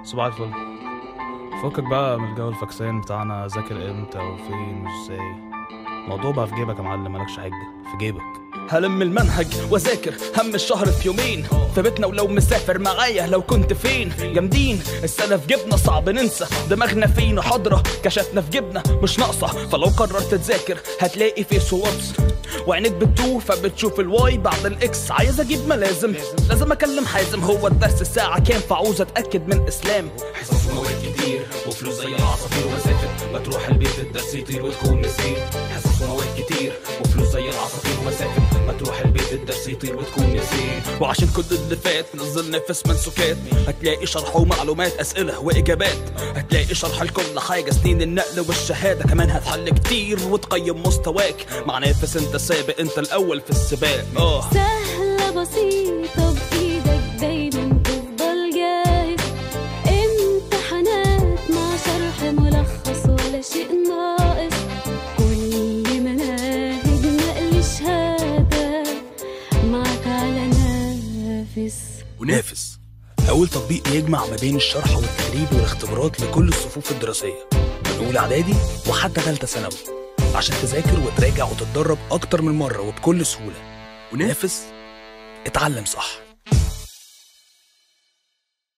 صباح الفل فكك بقى من الجو الفكسان بتاعنا ذاكر امتى وفين وازاي الموضوع بقى في جيبك يا معلم مالكش حجة في جيبك هلم المنهج واذاكر هم الشهر في يومين في بيتنا ولو مسافر معايا لو كنت فين جامدين السنة في جيبنا صعب ننسى دماغنا فين حاضرة كشفنا في جيبنا مش ناقصة فلو قررت تذاكر هتلاقي فيس واتس وعينيك بتتوه فبتشوف الواي بعد الاكس عايز اجيب ملازم لازم اكلم حازم هو الدرس الساعة كام فعاوز اتاكد من اسلام حصص ومواد كتير وفلوس زي العصافير ومسافر ما تروح البيت الدرس يطير وتكون نسير حصص ومواد كتير وفلوس زي العصافير ومسافر ما تروح البيت الدرس يطير وتكون نسير وعشان كل اللي فات نزل نفس من سكات هتلاقي شرح ومعلومات اسئله واجابات هتلاقي شرح لكل حاجه سنين النقل والشهاده كمان هتحل كتير وتقيم مستواك مع نافس انت سابق انت الاول في السباق اه سهلة بسيطة بإيدك دايما تفضل جاهز امتحانات مع شرح ملخص ولا شيء ناقص كل مناهج نقل شهادة معك على نافس ونافس أول تطبيق يجمع ما بين الشرح والتدريب والاختبارات لكل الصفوف الدراسية من أولى إعدادي وحتى تالتة ثانوي عشان تذاكر وتراجع وتتدرب أكتر من مرة وبكل سهولة ونافس اتعلم صح